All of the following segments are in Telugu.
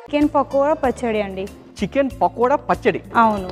చికెన్ పకోడా పచ్చడి అండి చికెన్ పకోడా పచ్చడి అవును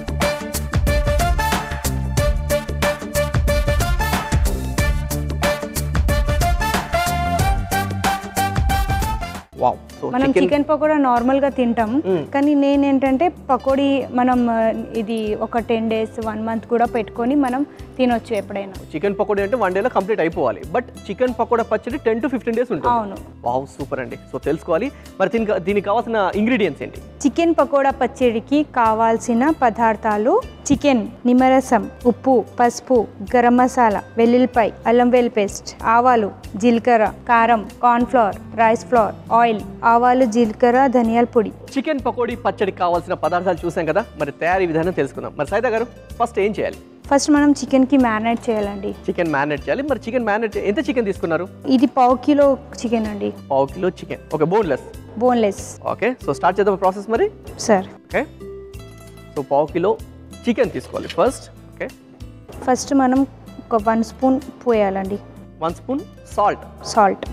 వావ్ సో మనం చికెన్ చికెన్ పకోడా నార్మల్ గా తింటాం కానీ నేనేంటంటే పకోడీ మనం ఆ, ఇది ఒక టెన్ డేస్ వన్ మంత్ కూడా పెట్టుకొని మనం తినొచ్చు ఎప్పుడైనా చికెన్ పకోడీ అంటే వన్ డేలో కంప్లీట్ అయిపోవాలి బట్ చికెన్ పకోడా పచ్చడి టెన్ టు ఫిఫ్టీన్ డేస్ ఉంటుంది అవును వావ్ సూపర్ అండి సో తెలుసుకోవాలి మరి దీనికి దీనికి కావాల్సిన ఇంగ్రీడియంట్స్ ఏంటి చికెన్ పకోడా పచ్చడికి కావాల్సిన పదార్థాలు చికెన్ నిమ్మరసం ఉప్పు పసుపు గరం మసాలా వెల్లుల్లిపాయ అల్లం వెల్లి పేస్ట్ ఆవాలు జీలకర్ర కారం corn flour rice flour oil ఆవాలు జీలకర్ర ధనియాల పొడి చికెన్ పకోడీ పచ్చడికి కావాల్సిన పదార్థాలు చూసాం కదా మరి తయారీ విధానం తెలుసుకుందాం మరి సైదా గారు ఫస్ట్ ఏం చేయాలి ఫస్ట్ మనం చికెన్కి మ్యారినేట్ చేయాలండి చికెన్ మ్యారినేట్ చేయాలి మరి చికెన్ మ్యారినేట్ ఎంత చికెన్ తీసుకున్నారు ఇది పావు కిలో చికెన్ అండి పావు kilo chicken okay boneless boneless okay so start చేద్దాం ప్రాసెస్ మరి సార్ ఓకే సో పావు కిలో చికెన్ తీసుకోవాలి ఫస్ట్ ఓకే ఫస్ట్ మనం ఒక వన్ స్పూన్ పోయాలండి one spoon salt salt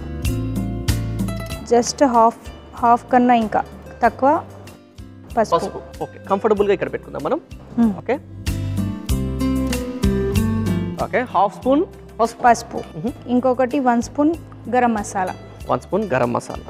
just half half కన్నా ఇంకా తక్కువ పసుపు పసుపు ఓకే కంఫర్టబుల్గా ఇక్కడ పెట్టుకుందాం మనం Hmm. Okay okay half spoon పసుపు పసుపు ఇంకొకటి one spoon garam masala one spoon garam masala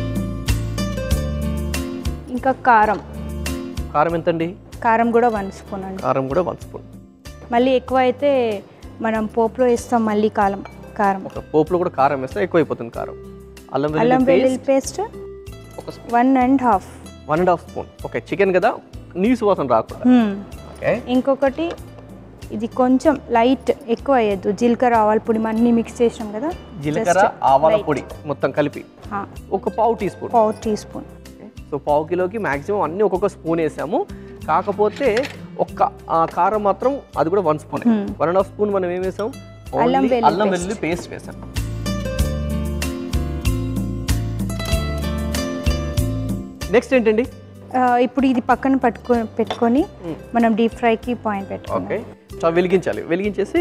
ఇంకా కారం కారం ఎంతండి కారం కూడా వన్ స్పూన్ అండి కారం కూడా వన్ స్పూన్ మళ్ళీ ఎక్కువ అయితే మనం పోపులో వేస్తాం మళ్ళీ కారం కారం ఒక పోపులో కూడా కారం వేస్తే ఎక్కువైపోతుంది కారం అల్లం అల్లం వెల్లుల్లి వెల్లుల్లి పేస్ట్ పేస్ట్ ఒక one and half one and half spoon okay chicken కదా నీసు వాసన రాకుండా ఓకే ఇంకొకటి ఇది కొంచెం లైట్ ఎక్కువ అయ్యద్దు జీలకర్ర ఆవాల పొడి మనం అన్ని మిక్స్ చేసాం కదా జీలకర్ర Just ఆవాల light. పొడి మొత్తం కలిపి ఆ, ఒక పావు టీ స్పూన్ పావు టీ స్పూన్ సో పావు కిలోకి మాక్సిమం అన్ని ఒక్కొక్క స్పూన్ వేసాము కాకపోతే ఒక్క ఆ, కారం మాత్రం అది కూడా one spoon Hmm. One and half spoon మనం ఏం వేసాం అల్లం Only వెల్లుల్లి అల్లం paste. వెల్లుల్లి పేస్ట్ వేసాం నెక్స్ట్ ఏంటండి ఆ, ఇప్పుడు ఇది పక్కన పట్టుకో పెట్టుకొని మనం డీప్ ఫ్రైకి పాయింట్ పెట్టుకోవాలి ఓకే స్టవ్ వెలిగించాలి వెలిగించేసి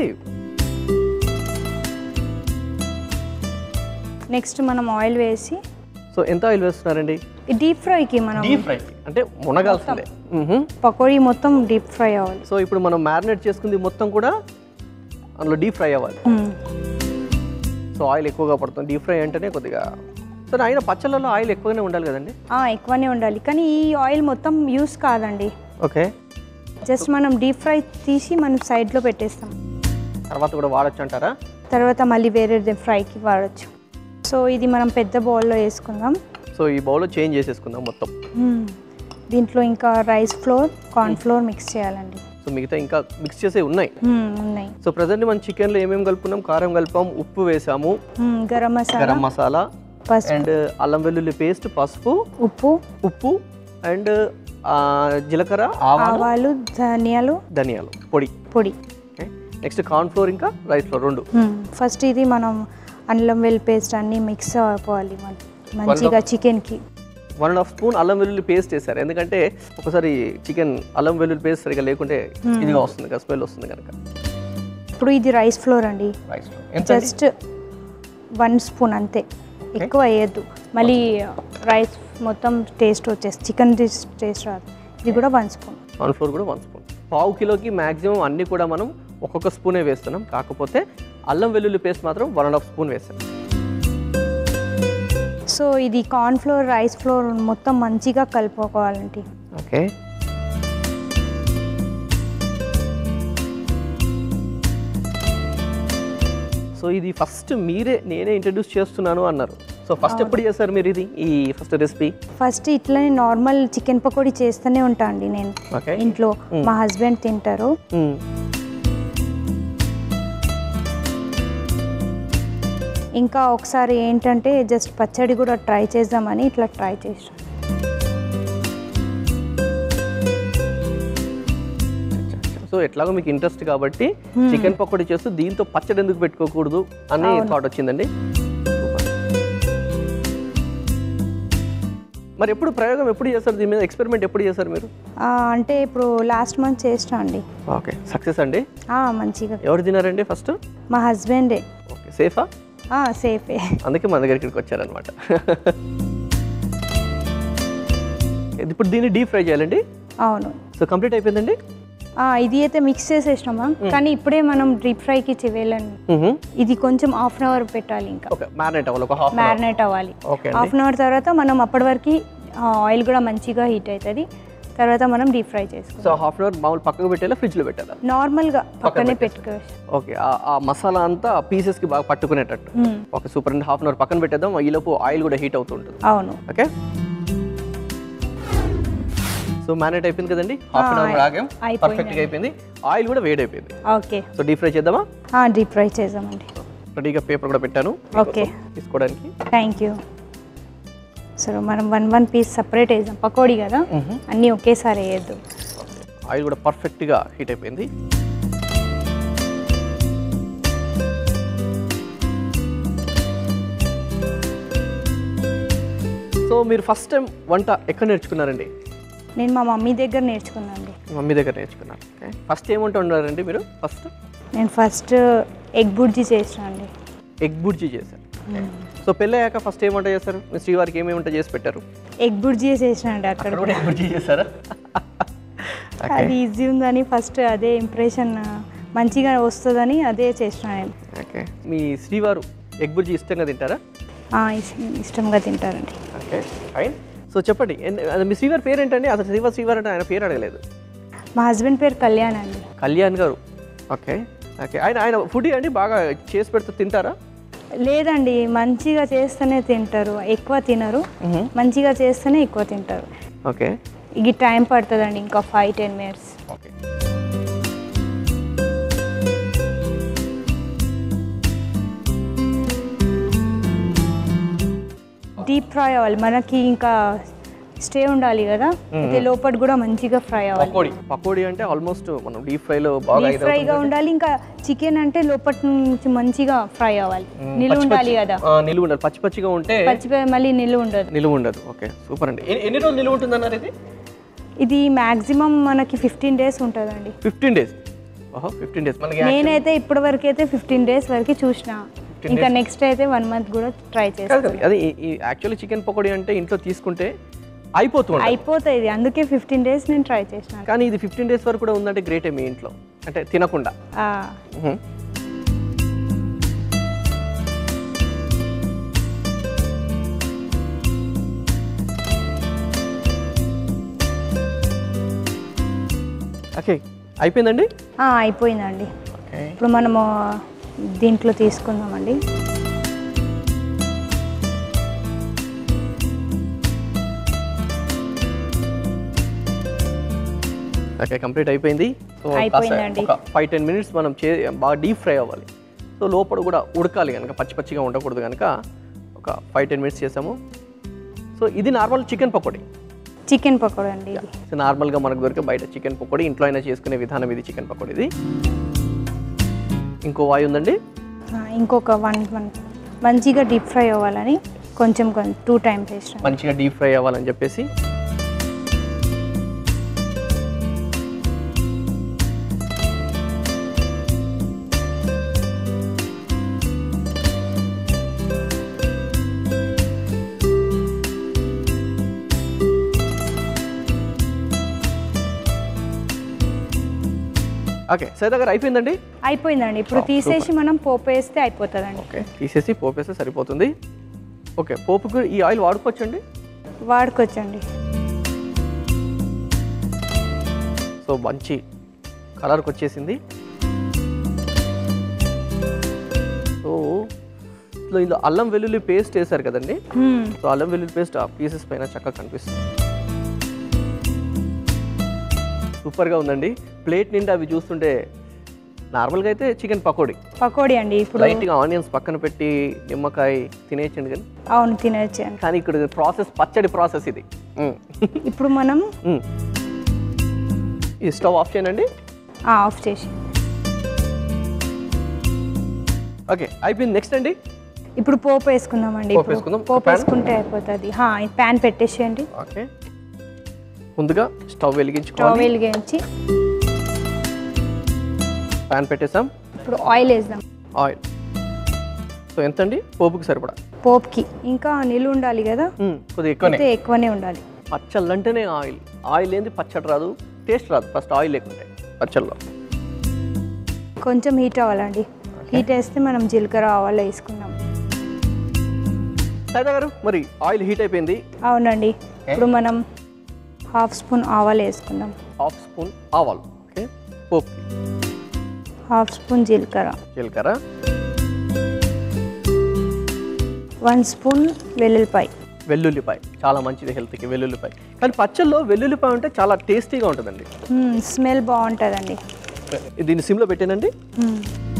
నెక్స్ట్ మనం ఆయిల్ వేసి సో ఎంత ఆయిల్ వేస్తున్నారండి డీప్ ఫ్రైకి మనం డీప్ ఫ్రై అంటే మునగాల్సిందే మ్హూ. పకోడీ మొత్తం డీప్ ఫ్రై అవ్వాలి సో ఇప్పుడు మనం మ్యారినేట్ చేసుకుంది మొత్తం కూడా అందులో డీప్ ఫ్రై అవ్వాలి మ్మ్. సో ఆయిల్ ఎక్కువగా పడుతుంది డీప్ ఫ్రై అంటేనే కొద్దిగా సో అయినా పచ్చళ్ళలో ఆయిల్ ఎక్కువగానే ఉండాలి కదండి ఆ, ఎక్కువనే ఉండాలి కానీ ఈ ఆయిల్ మొత్తం యూస్ కాదండి ఓకే జస్ట్ మనం డీప్ ఫ్రై తీసి మనం సైడ్లో పెట్టేస్తాం తర్వాత కూడా వాడచ్చు అంటారా తర్వాత మళ్ళీ వేరే ఫ్రైకి వాడచ్చు సో ఇది మనం పెద్ద బౌల్లో వేసుకుందాం సో ఈ బౌల్లో చేంజ్ చేసేసుకుందాం మొత్తం మ్మ్. దీంట్లో ఇంకా rice flour corn flour mix చేయాలండి సో మిగతా ఇంకా మిక్స్ చేసే ఉన్నాయి మ్మ్, ఉన్నాయి సో ప్రజెంట్ మన చికెన్లో ఏమేమి కలుపుకున్నాం కారం కలిపాం ఉప్పు వేసాము మ్మ్, గరం మసాలా గరం మసాలా పసుపు అండ్ అల్లం వెల్లుల్లి పేస్ట్ పసుపు ఉప్పు ఉప్పు అండ్ జీలకర్ర ఆవాలు ఆవాలు ధనియాలు ధనియాలు పొడి పొడి ఓకే నెక్స్ట్ కార్న్ ఫ్లోర్ ఇంకా రైస్ ఫ్లోర్ రెండు ఫస్ట్ ఇది మనం అల్లం వెల్లి పేస్ట్ అన్నీ మిక్స్ అయిపోవాలి మన- మంచిగా చికెన్కి వన్ అండ్ హాఫ్ స్పూన్ అల్లం వెల్లుల్లి పేస్ట్ వేసారు ఎందుకంటే ఒకసారి చికెన్ అల్లం వెల్లుల్లి పేస్ట్ సరిగా లేకుంటే ఇదిగా వస్తుంది కదా స్మెల్ వస్తుంది కనుక ఇప్పుడు ఇది రైస్ ఫ్లోర్ అండి రైస్ ఫ్లోర్ ఎంత జస్ట్ వన్ స్పూన్ అంతే ఎక్కువ వేయద్దు మళ్ళీ రైస్ మొత్తం టేస్ట్ వచ్చేస్తుంది చికెన్ టేస్ట్ రాదు ఇది కూడా వన్ స్పూన్ కార్న్ ఫ్లోర్ కూడా వన్ స్పూన్ పావు కిలోకి మాక్సిమం అన్ని కూడా మనం ఒక్కొక్క స్పూనే వేస్తున్నాం కాకపోతే అల్లం వెల్లుల్లి పేస్ట్ మాత్రం వన్ అండ్ హాఫ్ స్పూన్ వేస్తాం సో ఇది కార్న్ ఫ్లోర్ రైస్ ఫ్లోర్ మొత్తం మంచిగా కలుపుకోవాలండి ఓకే సో ఇది ఫస్ట్ మీరే నేనే ఇంట్రడ్యూస్ చేస్తున్నాను అన్నారు సో ఫస్ట్ ఎప్పుడు చేశారు మీరు ఇది ఈ ఫస్ట్ రెసిపీ ఫస్ట్ ఇట్లనే నార్మల్ చికెన్ పకోడీ చేస్తూనే ఉంటా అండి నేను ఓకే ఇంట్లో మా హస్బెండ్ తింటారు ఇంకా ఒకసారి ఏంటంటే జస్ట్ పచ్చడి కూడా ట్రై చేద్దామని ఇట్లా ట్రై చేసాం సో ఎట్లాగో మీకు ఇంట్రెస్ట్ కాబట్టి చికెన్ పకోడీ చేస్తూ దీంతో పచ్చడి ఎందుకు పెట్టుకోకూడదు అని థాట్ వచ్చిందండి మరి ఎప్పుడు ప్రయోగం ఎప్పుడు చేస్తారు దీని మీద ఎక్స్పెరిమెంట్ ఎప్పుడు చేస్తారు మీరు ఆ, అంటే ఇప్పుడు లాస్ట్ మంత్ చేసినా అండి ఓకే సక్సెస్ అండి ఆ, మంచిగా ఎవరు తినారండి ఫస్ట్ మా హస్బెండే ఓకే సేఫా సేఫే అందుకే మన దగ్గర ఇక్కడికి వచ్చారనమాట ఓకే ఇప్పుడు దీన్ని డీప్ ఫ్రై చేయాలండి అవును సో కంప్లీట్ అయిపోయిందండి ఆ, ఇది అయితే మిక్స్ చేసేసినామా కానీ ఇప్పుడే మనం డీప్ ఫ్రైకి వెళ్ళండి ఇది కొంచెం హాఫ్ అన్ అవర్ పెట్టాలి ఇంకా ఓకే మ్యారినేట్ అవ్వాలి ఒక హాఫ్ మ్యారినేట్ అవ్వాలి ఓకే హాఫ్ అన్ అవర్ తర్వాత మనం అప్పటి వరకు ఆయిల్ కూడా మంచిగా హీట్ అవుతుంది తర్వాత మనం డీప్ ఫ్రై చేసుకోవాలి సో హాఫ్ అన్ అవర్ మామూలు పక్కకు పెట్టాలా ఫ్రిడ్జ్లో పెట్టాలా నార్మల్గా పక్కనే పెట్టుకోవచ్చు ఓకే ఆ- ఆ మసాలా అంతా పీసెస్కి బాగా పట్టుకునేటట్టు మ్మ్. ఓకే సూపర్ అండి హాఫ్ అన్ అవర్ పక్కన పెట్టేద్దాం ఈలోపు ఆయిల్ కూడా హీట్ అవుతుంటుంది అవును ఓకే సో మ్యారినేట్ అయిపోయింది కదండి హాఫ్ అన్ అవర్ ఆగాం అయిపోయిందండి. పర్ఫెక్ట్గా అయిపోయింది ఆయిల్ కూడా వేడి అయిపోయింది ఓకే సో డీప్ ఫ్రై చేద్దామా డీప్ ఫ్రై చేద్దామండి రెడీగా పేపర్ కూడా పెట్టాను ఓకే తీసుకోవడానికి థ్యాంక్ యూ సరే మనం వన్ వన్ పీస్ సపరేట్ వేద్దాం పకోడీ కదా అన్నీ ఒకేసారి వేయద్దు ఆయిల్ కూడా పర్ఫెక్ట్గా హీట్ అయిపోయింది సో మీరు ఫస్ట్ టైం వంట ఎక్కడ నేర్చుకున్నారండి నేను మా మమ్మీ దగ్గర నేర్చుకున్నానండి మీ మమ్మీ దగ్గర నేర్చుకున్నారు ఓకే ఫస్ట్ ఏం వంట ఉన్నారండి మీరు ఫస్ట్ నేను ఫస్ట్ ఎగ్ బుర్జీ చేసిన అండి ఎగ్ బుర్జీ చేశారు సో పెళ్ళయ్యాక ఫస్ట్ ఏం వంట చేస్తారు మీ శ్రీవారికి ఏమేమి వంట చేసి పెట్టారు ఎగ్ బుర్జీ చేసిన అండి అక్కడ అక్కడ కూడా ఎగ్ బుర్జీ చేశారా అది ఈజీ ఉందని ఫస్ట్ అదే ఇంప్రెషన్ మంచిగా వస్తుందని అదే చేసిన నేను ఓకే మీ శ్రీవారు ఎగ్ బుర్జీ ఇష్టంగా తింటారా ఆ, ఇస్- ఇష్టంగా తింటారండి ఓకే ఫైన్ సో చెప్పండి ఎన్- అది మీ శ్రీవారి పేరు ఏంటండి అసలు శ్రీవారి శ్రీవారు అంటే ఆయన పేరు అడగలేదు మా హస్బెండ్ పేరు కళ్యాణ్ అండి కళ్యాణ్ గారు ఓకే ఓకే ఆయన ఆయన ఫుడ్ అండి బాగా చేసి పెడితే తింటారా లేదండి మంచిగా చేస్తేనే తింటారు ఎక్కువ తినరు మంచిగా చేస్తేనే ఎక్కువ తింటారు ఓకే ఇది టైం పడుతుందండి ఇంకా five ten minutes okay deep fry అవ్వాలి మనకి ఇంకా స్టే ఉండాలి కదా అయితే లోపల కూడా మంచిగా ఫ్రై అవ్వాలి పకోడీ పకోడీ అంటే ఆల్మోస్ట్ మనం డీప్ ఫ్రైలో బాగా డీప్ ఇది ఫ్రైగా ఉండాలి ఇంకా చికెన్ అంటే లోపల నుంచి మంచిగా ఫ్రై అవ్వాలి నిలువ పచ్చి ఉండాలి పచ్చి- కదా ఆ, నిలువ ఉండాలి పచ్చి పచ్చిగా ఉంటే పచ్చిపోయి మళ్ళీ నిలువ ఉండదు నిలువ ఉండదు ఓకే సూపర్ అండి ఎన్ని- ఎన్ని రోజులు నిలువ ఉంటుంది అన్నారు ఇది ఇది మాక్సిమం మనకి ఫిఫ్టీన్ డేస్ ఉంటుందండి ఫిఫ్టీన్ డేస్ ఓహో ఫిఫ్టీన్ డేస్ మనకి నేనైతే ఇప్పటి వరకు అయితే ఫిఫ్టీన్ డేస్ వరకు చూసిన ఇంకా నెక్స్ట్ అయితే వన్ మంత్ కూడా ట్రై కాదు చేస్తాను కాదు. అది ఈ యాక్చువల్లీ చికెన్ పకోడీ అంటే ఇంట్లో తీసుకుంటే అయిపోతుంది అయిపోతుంది అందుకే ఫిఫ్టీన్ డేస్ నేను ట్రై చేసిన కానీ ఇది ఫిఫ్టీన్ డేస్ వరకు కూడా ఉందంటే గ్రేటే మీ ఇంట్లో అంటే తినకుండా మ్మ్. ఓకే అయిపోయిందండి అయిపోయిందండి ఓకే ఇప్పుడు మనము దీంట్లో తీసుకుందామండి ఓకే కంప్లీట్ అయిపోయింది సో కాస్త అయిపోయిందండి. ఒక ఫైవ్ టెన్ మినిట్స్ మనం చే బాగా డీప్ ఫ్రై అవ్వాలి సో లోపల కూడా ఉడకాలి కనుక పచ్చి పచ్చిగా ఉండకూడదు కనుక ఒక ఫైవ్ టెన్ మినిట్స్ చేసాము సో ఇది normal chicken pakodi chicken pakoda అండి ఇది సో నార్మల్గా మనకు దొరికే బయట చికెన్ పకోడీ ఇంట్లో అయినా చేసుకునే విధానం ఇది చికెన్ పకోడీ ఇది ఇంకో వాయి ఉందండి ఆ, ఇంకొక వన్ వన్ మంచిగా డీప్ ఫ్రై అవ్వాలని కొంచెం కొంచెం టూ టైమ్స్ వేసిన మంచిగా డీప్ ఫ్రై అవ్వాలని చెప్పేసి ఓకే సైదా గారు అయిపోయిందండి అయిపోయిందండి ఇప్పుడు తీసేసి మనం పోపు వేస్తే అయిపోతుందండి ఓకే తీసేసి పోపు వేస్తే సరిపోతుంది ఓకే పోపుకు ఈ ఆయిల్ వాడుకోవచ్చండి వాడుకోవచ్చండి సో మంచి కలర్కి వచ్చేసింది సో ఇందులో ఇందులో అల్లం వెల్లుల్లి పేస్ట్ వేశారు కదండి మ్మ్. సో అల్లం వెల్లుల్లి పేస్ట్ ఆ పీసెస్ పైన చక్కగా కనిపిస్తుంది సూపర్గా ఉందండి ప్లేట్ నిండా అవి చూస్తుంటే నార్మల్గా అయితే చికెన్ పకోడీ పకోడీ అండి ఇప్పుడు లైట్గా ఆనియన్స్ పక్కన పెట్టి నిమ్మకాయ తినేయచ్చండి కానీ అవును తినచ్చు అండి కానీ ఇక్కడ ప్రాసెస్ పచ్చడి ప్రాసెస్ ఇది మ్మ్. ఇప్పుడు మనం మ్మ్. ఈ స్టవ్ ఆఫ్ చేయనండి ఆ, ఆఫ్ చేసి ఓకే అయిపోయింది నెక్స్ట్ అండి ఇప్పుడు పోపు వేసుకుందామండి పోపు ఇప్పుడు. వేసుకుందాం. పోపు pan? వేసుకుంటే అయిపోతుంది ప్యాన్ పెట్టేసేయండి ఓకే ముందుగా స్టవ్ స్టవ్ వెలిగించుకోవాలి వెలిగించి ప్యాన్ పెట్టేసాం ఇప్పుడు ఆయిల్ వేద్దాం ఆయిల్ సో ఎంత అండి పోపుకి సరిపడా పోపుకి ఇంకా నిల్వ ఉండాలి కదా మ్మ్. కొద్దిగా ఎక్కువనే అయితే ఎక్కువనే ఉండాలి పచ్చళ్ళు అంటేనే ఆయిల్ ఆయిల్ ఏంది పచ్చడి రాదు టేస్ట్ రాదు ఫస్ట్ ఆయిల్ లేకుంటే పచ్చళ్ళలో కొంచెం హీట్ అవ్వాలండి హీట్ వేస్తే మనం జీలకర్ర ఆవాలు వేసుకున్నాం సైదా గారు మరి ఆయిల్ హీట్ అయిపోయింది అవునండి ఇప్పుడు మనం హాఫ్ స్పూన్ ఆవాలు వేసుకుందాం హాఫ్ స్పూన్ ఆవాలు ఓకే పోపు హాఫ్ స్పూన్ జీలకర్ర జీలకర్ర వన్ స్పూన్ వెల్లుల్లిపాయ వెల్లుల్లిపాయ చాలా మంచిది హెల్త్కి వెల్లుల్లిపాయ కానీ పచ్చళ్ళలో వెల్లుల్లిపాయ ఉంటే చాలా టేస్టీగా ఉంటుందండి మ్మ్, స్మెల్ బాగుంటుందండి దీన్ని సిమ్లో పెట్టానండి మ్మ్.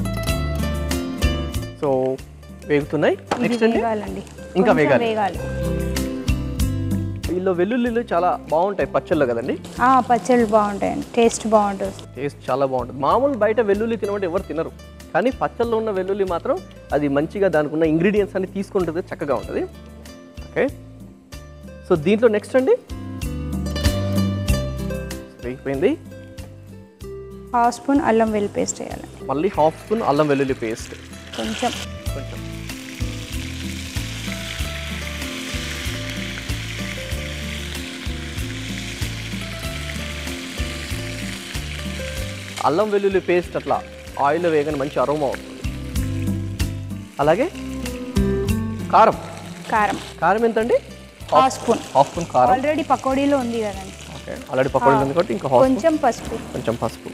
సో వేగుతున్నాయి ఇది నెక్స్ట్ అండి వేగాలండి ఇంకా కొంచెం వేగాలి. వేగాలి వీళ్ళు వెల్లుల్లిలు చాలా బాగుంటాయి పచ్చళ్ళు కదండి ఆ, పచ్చళ్ళు బాగుంటాయండి టేస్ట్ బాగుంటుంది టేస్ట్ చాలా బాగుంటుంది మామూలు బయట వెల్లుల్లి తినమంటే ఎవరు తినరు కానీ పచ్చళ్ళలో ఉన్న వెల్లుల్లి మాత్రం అది మంచిగా దానికి ఉన్న ఇంగ్రీడియంట్స్ అన్ని తీసుకుంటుంది చక్కగా ఉంటుంది ఓకే సో దీంట్లో నెక్స్ట్ అండి వేగిపోయింది హాఫ్ స్పూన్ అల్లం వెల్లి పేస్ట్ వేయాలి మళ్ళీ హాఫ్ స్పూన్ అల్లం వెల్లుల్లి పేస్ట్ కొంచెం కొంచెం అల్లం వెల్లుల్లి పేస్ట్ అట్లా ఆయిల్ వేయగానే మంచి అరోమా వస్తుంది అలాగే కారం కారం కారం ఎంతండి హాఫ్ స్పూన్ హాఫ్ స్పూన్ కారం ఆల్రెడీ పకోడీలో ఉంది కదండి ఓకే ఆల్రెడీ పకోడీ ఉంది కాబట్టి ఇంకా హాఫ్ స్పూన్ కొంచెం పసుపు కొంచెం పసుపు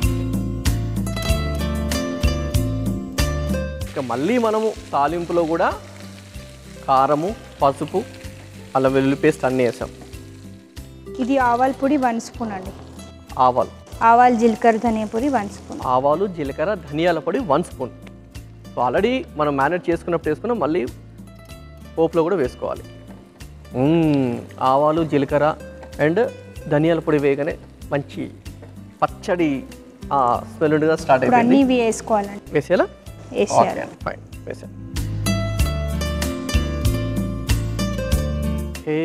ఇక మళ్ళీ మనము తాలింపులో కూడా కారము పసుపు అల్లం వెల్లుల్లి పేస్ట్ అన్నీ వేసాం ఇది ఆవాల పొడి వన్ స్పూన్ అండి ఆవాలు ఆవాలు జీలకర్ర ధనియా పొడి వన్ స్పూన్ ఆవాలు జీలకర్ర ధనియాల పొడి వన్ స్పూన్ సో ఆల్రెడీ మనం మేనేజ్ చేసుకున్నప్పుడు వేసుకున్నాం మళ్ళీ పోపులో కూడా వేసుకోవాలి మ్మ్. ఆవాలు జీలకర్ర అండ్ ధనియాల పొడి వేయగానే మంచి పచ్చడి స్మెల్గా స్టార్ట్ ఇప్పుడు అన్నీ అయిపోయింది ఇవి వేసుకోవాలండి వేసేలా వేసేయాలి ఓకే ఫైన్ వేసాను ఓకే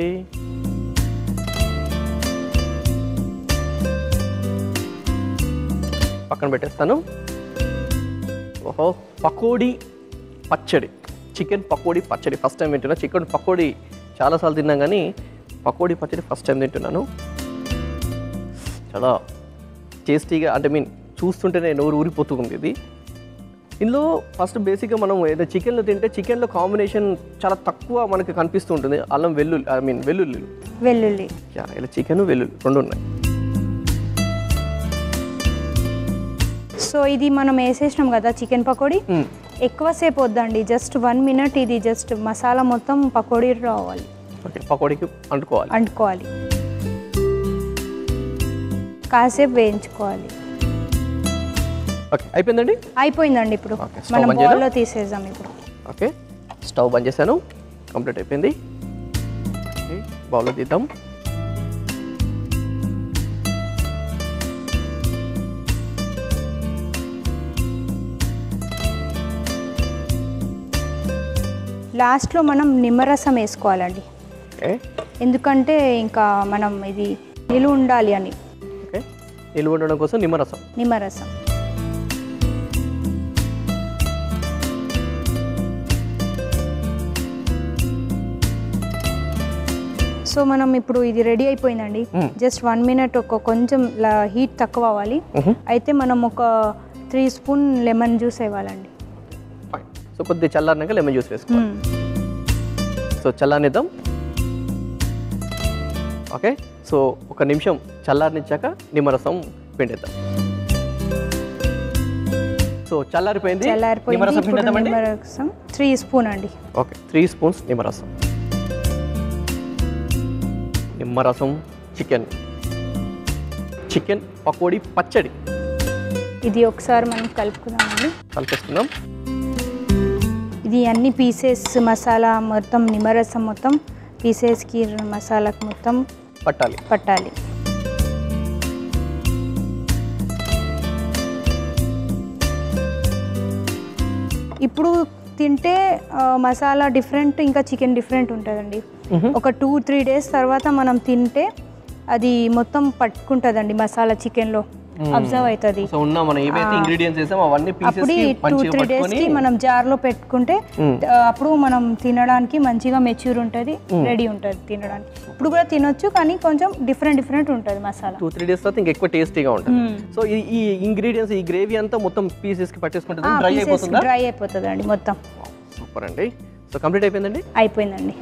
పక్కన పెట్టేస్తాను ఓహో పకోడీ పచ్చడి చికెన్ పకోడీ పచ్చడి ఫస్ట్ టైం తింటున్నా చికెన్ పకోడీ చాలాసార్లు తిన్నాం కానీ పకోడీ పచ్చడి ఫస్ట్ టైం తింటున్నాను చాలా టేస్టీగా అంటే మీన్ చూస్తుంటేనే నోరు ఊరిపోతుంది ఇది ఇందులో ఫస్ట్ బేసిక్గా మనం ఏదో చికెన్లో తింటే చికెన్లో కాంబినేషన్ చాలా తక్కువ మనకి కనిపిస్తూ ఉంటుంది అల్లం వెల్లుల్లి ఐ మీన్ వెల్లుల్లి వెల్లుల్లి యా, ఇలా చికెన్ వెల్లుల్లి రెండు ఉన్నాయి సో ఇది మనం వేసేసినాం కదా చికెన్ పకోడీ మ్మ్. ఎక్కువసేపు వద్దండి జస్ట్ వన్ మినిట్ ఇది జస్ట్ మసాలా మొత్తం పకోడీ రావాలి ఓకే పకోడీకి అంటుకోవాలి అంటుకోవాలి కాసేపు వేయించుకోవాలి ఓకే అయిపోయిందండి అయిపోయిందండి ఇప్పుడు Okay, stove మనం బంద్ చేయనా? బౌల్లో తీసేద్దాం ఇప్పుడు ఓకే స్టవ్ బంద్ చేశాను కంప్లీట్ అయిపోయింది ఓకే బౌల్లో తీద్దాం లాస్ట్లో మనం నిమ్మరసం వేసుకోవాలండి ఓకే ఎందుకంటే ఇంకా మనం ఇది నిలువ ఉండాలి అని ఓకే నిల్వ ఉండడం కోసం నిమ్మరసం నిమ్మరసం సో మనం ఇప్పుడు ఇది రెడీ అయిపోయిందండి మ్మ్. జస్ట్ వన్ మినిట్ ఒక కొంచెం హీట్ తక్కువ అవ్వాలి మ్హూ. అయితే మనం ఒక త్రీ స్పూన్ లెమన్ జ్యూస్ ఇవ్వాలండి ఫైన్ సో కొద్దిగా చల్లారినాక లెమన్ జ్యూస్ వేసుకోవాలి సో చల్లారనిద్దాం ఓకే సో ఒక నిమిషం చల్లారనిచ్చాక నిమ్మరసం పిండేద్దాం సో చల్లారిపోయింది చల్లారిపోయింది నిమ్మరసం ఇప్పుడు పిండేద్దామండి నిమ్మరసం త్రీ స్పూన్ అండి ఓకే త్రీ స్పూన్స్ నిమ్మరసం నిమ్మరసం చికెన్ చికెన్ పకోడీ పచ్చడి ఇది ఒకసారి మనం కలుపుకుందామండి కలిపేస్తున్నాం ఇది అన్ని పీసెస్ మసాలా మొత్తం నిమ్మరసం మొత్తం పీసెస్కి మసాలాకి మొత్తం పట్టాలి పట్టాలి ఇప్పుడు తింటే ఆ, మసాలా డిఫరెంట్ ఇంకా చికెన్ డిఫరెంట్ ఉంటుందండి ఒక టూ త్రీ డేస్ తర్వాత మనం తింటే అది మొత్తం పట్టుకుంటుందండి మసాలా చికెన్లో అబ్జర్వ్ అవుతుంది సో ఉన్న మనం ఏవైతే ఇంగ్రీడియంట్స్ వేసామో అవన్నీ పీసెస్ అప్పుడు కి టూ మంచిగా త్రీ డేస్ పట్టుకొని కి మనం జార్ లో పెట్టుకుంటే ఆ, అప్పుడు మనం తినడానికి మంచిగా మెచ్యూర్ ఉంటుంది రెడీ ఉంటుంది తినడానికి ఇప్పుడు కూడా తినొచ్చు కానీ కొంచెం డిఫరెంట్ డిఫరెంట్ ఉంటుంది మసాలా టూ త్రీ డేస్ తర్వాత ఇంకా ఎక్కువ టేస్టీగా ఉంటుంది సో ఈ ఈ ఇంగ్రీడియంట్స్ ఈ గ్రేవీ అంతా మొత్తం పీసెస్ కి పట్టేసుకుంటుంది డ్రై అయిపోతుందా డ్రై అయిపోతుంది అండి మొత్తం సూపర్ అండి సో కంప్లీట్ అయిపోయిందండి అయిపోయిందండి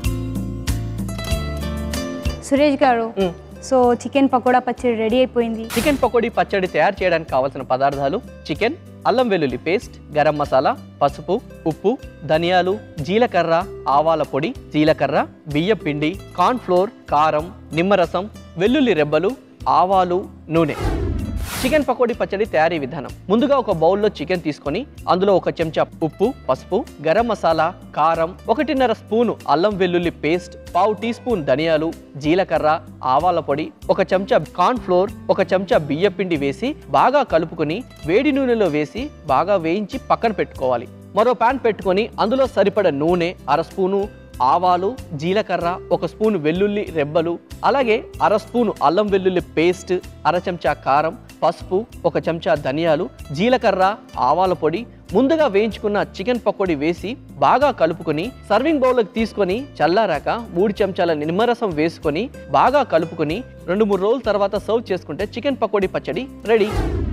సురేష్ గారు సో చికెన్ పకోడా పచ్చడి రెడీ అయిపోయింది చికెన్ పకోడీ పచ్చడి తయారు చేయడానికి కావాల్సిన పదార్థాలు చికెన్ అల్లం వెల్లుల్లి పేస్ట్ గరం మసాలా పసుపు ఉప్పు ధనియాలు జీలకర్ర ఆవాల పొడి జీలకర్ర బియ్య పిండి కార్న్ ఫ్లోర్ కారం నిమ్మరసం వెల్లుల్లి రెబ్బలు ఆవాలు నూనె చికెన్ పకోడీ పచ్చడి తయారీ విధానం ముందుగా ఒక బౌల్లో చికెన్ తీసుకొని అందులో ఒక చెంచా ఉప్పు పసుపు గరం మసాలా కారం ఒకటిన్నర స్పూను అల్లం వెల్లుల్లి పేస్ట్ పావు టీ స్పూన్ ధనియాలు జీలకర్ర ఆవాల పొడి ఒక చెంచా కార్న్ ఫ్లోర్ ఒక చెంచా బియ్య పిండి వేసి బాగా కలుపుకొని వేడి నూనెలో వేసి బాగా వేయించి పక్కన పెట్టుకోవాలి మరో పాన్ పెట్టుకొని అందులో సరిపడ నూనె అర స్పూను ఆవాలు జీలకర్ర ఒక స్పూన్ వెల్లుల్లి రెబ్బలు అలాగే అర స్పూను అల్లం వెల్లుల్లి పేస్ట్ అర చెంచా కారం పసుపు ఒక చెంచా ధనియాలు జీలకర్ర ఆవాల పొడి ముందుగా వేయించుకున్న చికెన్ పకోడీ వేసి బాగా కలుపుకొని సర్వింగ్ బౌల్లోకి తీసుకొని చల్లారాక మూడు చెంచాల నిమ్మరసం వేసుకొని బాగా కలుపుకొని రెండు మూడు రోజుల తర్వాత సర్వ్ చేసుకుంటే చికెన్ పకోడీ పచ్చడి రెడీ